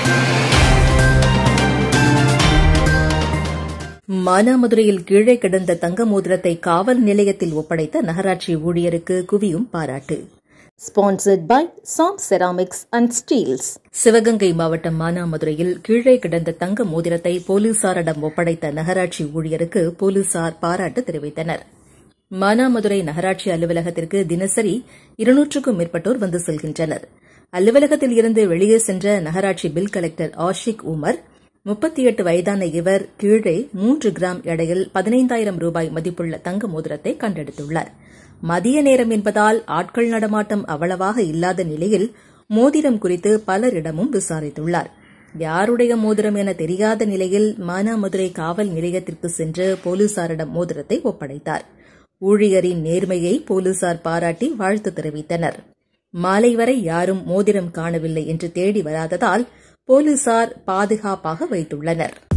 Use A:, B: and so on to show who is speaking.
A: மானாமதுரையில் கீழே கிடந்த தங்க மோதிரத்தை காவல் நிலையத்தில் ஒப்படைத்த நகராட்சி ஊழியருக்கு குவியும் பாராட்டு sponsored by Sam ceramics and steels Sivaganga மாவட்டம் மானாமதுரையில் கீழே கிடந்த தங்க மோதிரத்தை போலீசாரிடம் ஒப்படைத்த நகராட்சி ஊழியருக்கு போலீசார் பாராட்டு தெரிவித்தனர் மானாமதுரை நகராட்சி அலுவலகத்திற்கு தினசரி இருநூற்றுக்கும் மேற்பட்டோர் வந்து செல்கின்றனர் அலுவலகத்தில் இருந்து வெளியே சென்ற நகராட்சி பில் கலெக்டர் ஆஷிக் உமர் முப்பத்தி எட்டு வயதான இவர் கீழே மூன்று கிராம் எடையில் பதினைந்தாயிரம் ரூபாய் மதிப்புள்ள தங்க மோதிரத்தை கண்டெடுத்துள்ளார் மதிய நேரம் என்பதால் ஆட்கள் நடமாட்டம் அவ்வளவாக இல்லாத நிலையில் மோதிரம் குறித்து பலரிடமும் விசாரித்துள்ளார் யாருடைய மோதிரம் என தெரியாத நிலையில் மானாமதுரை காவல் நிலையத்திற்கு சென்று போலீசாரிடம் மோதிரத்தை ஒப்படைத்தார் ஊழியரின் நேர்மையை போலீசார் பாராட்டி வாழ்த்து தெரிவித்தனர் மாலை வரை யாரும் மோதிரம் காணவில்லை என்று தேடி வராததால் போலீசார் பாதுகாப்பாக வைத்துள்ளனர்